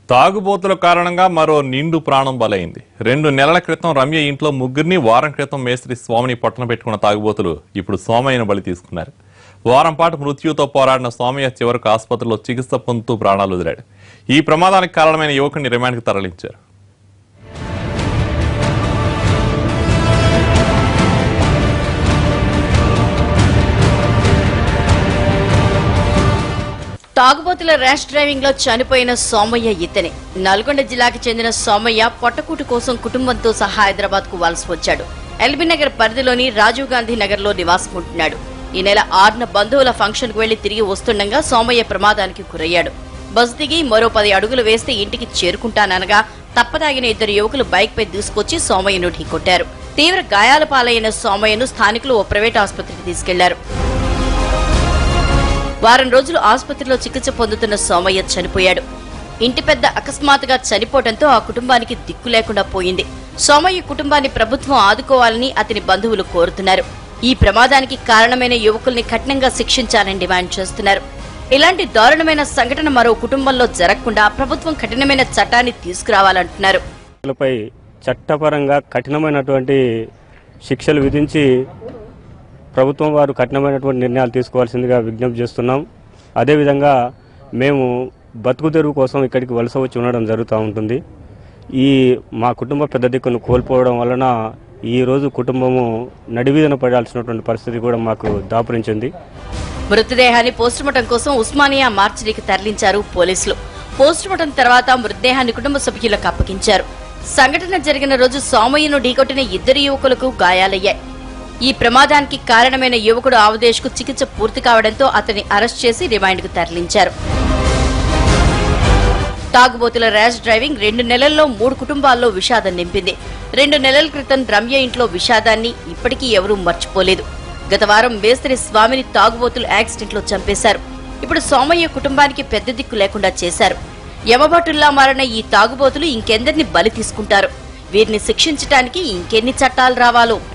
తాగుబోతుల కారణంగా మరో నిండు ప్రాణం బలైంది రెండు నెలల క్రితం రమ్య ఇంట్లో ముగ్గురిని వారం క్రితం మేస్త్రి స్వామిని పట్టణ పెట్టుకున్న తాగుబోతులు ఇప్పుడు సోమయ్యను బలి తీసుకున్నారు వారం పాటు మృత్యుతో పోరాడిన సోమయ్య చివరకు ఆసుపత్రిలో చికిత్స పొందుతూ ప్రాణాలు వదిలాడు ఈ ప్రమాదానికి కారణమైన యువకుడిని రిమాండ్కి తరలించారు తాగుబోతుల ర్యాష్ డ్రైవింగ్ లో చనిపోయిన సోమయ్య ఇతనే నల్గొండ జిల్లాకి చెందిన సోమయ్య పొట్టకూటు కోసం కుటుంబంతో సహా హైదరాబాద్ కు వలస వచ్చాడు ఎల్బీ నగర్ పరిధిలోని రాజీవ్ గాంధీ నగర్ లో నివాసం ఉంటున్నాడు ఈ నెల ఆరున బంధువుల ఫంక్షన్ కు వెళ్లి తిరిగి వస్తుండగా సోమయ్య ప్రమాదానికి గురయ్యాడు బస్ దిగి మరో పది అడుగులు వేస్తే ఇంటికి చేరుకుంటాననగా తప్పదాగిన ఇద్దరు యువకులు బైక్ పై దూసుకొచ్చి సోమయ్యను ఢీకొట్టారు తీవ్ర గాయాల పాలైన సోమయ్యను స్థానికులు ఓ ప్రైవేట్ ఆసుపత్రికి తీసుకెళ్లారు వారం రోజులు ఆసుపత్రిలో చికిత్స పొందుతున్న సోమయ్య చనిపోయాడు ఇంటి పెద్ద అకస్మాత్తుగా చనిపోవడంతో ఆ కుటుంబానికి దిక్కు లేకుండా పోయింది సోమయ్య కుటుంబాన్ని ప్రభుత్వం ఆదుకోవాలని అతని బంధువులు కోరుతున్నారు ఈ ప్రమాదానికి కారణమైన యువకుల్ని కఠినంగా శిక్షించాలని డిమాండ్ చేస్తున్నారు ఇలాంటి దారుణమైన సంఘటన మరో కుటుంబంలో జరగకుండా ప్రభుత్వం కఠినమైన చట్టాన్ని తీసుకురావాలంటున్నారు లపై చట్టపరంగా కఠినమైనటువంటి శిక్షలు విధించి ప్రభుత్వం వారు కఠినమైనటువంటి నిర్ణయాలు తీసుకోవాల్సిందిగా విజ్ఞప్తి చేస్తున్నాం అదేవిధంగా మేము బతుకు తెరువు కోసం ఇక్కడికి వలస వచ్చి ఉండడం జరుగుతూ ఉంటుంది ఈ మా కుటుంబ పెద్ద దిక్కును కోల్పోవడం వలన ఈ రోజు కుటుంబము నడివీదన పడాల్సినటువంటి పరిస్థితి కూడా మాకు దాపురించింది మృతదేహాన్ని పోస్టుమార్టం కోసం ఉస్మానియా మార్చిరీకి తరలించారు పోలీసులు పోస్టుమార్టం తర్వాత మృతదేహాన్ని కుటుంబ సభ్యులకు అప్పగించారు సంఘటన జరిగిన రోజు సోమయ్యను ఢీకొట్టిన ఇద్దరు యువకులకు గాయాలయ్యాయి ఈ ప్రమాదానికి కారణమైన యువకుడు ఆవదేశ్ కు చికిత్స పూర్తి కావడంతో అతన్ని అరెస్ట్ చేసి రిమాండ్కు తరలించారు తాగుబోతుల ర్యాష్ డ్రైవింగ్ రెండు నెలల్లో మూడు కుటుంబాల్లో విషాదం నింపింది రెండు నెలల క్రితం రమ్య ఇంట్లో విషాదాన్ని ఇప్పటికీ ఎవరూ మర్చిపోలేదు గత వారం మేస్త్రి స్వామిని తాగుబోతులు యాక్సిడెంట్లో చంపేశారు ఇప్పుడు సోమయ్య కుటుంబానికి పెద్ద దిక్కు లేకుండా చేశారు యమభటుల్లా మారిన ఈ తాగుబోతులు ఇంకెందరిని బలి తీసుకుంటారు వీరిని శిక్షించటానికి ఇంకెన్ని చట్టాలు రావాలో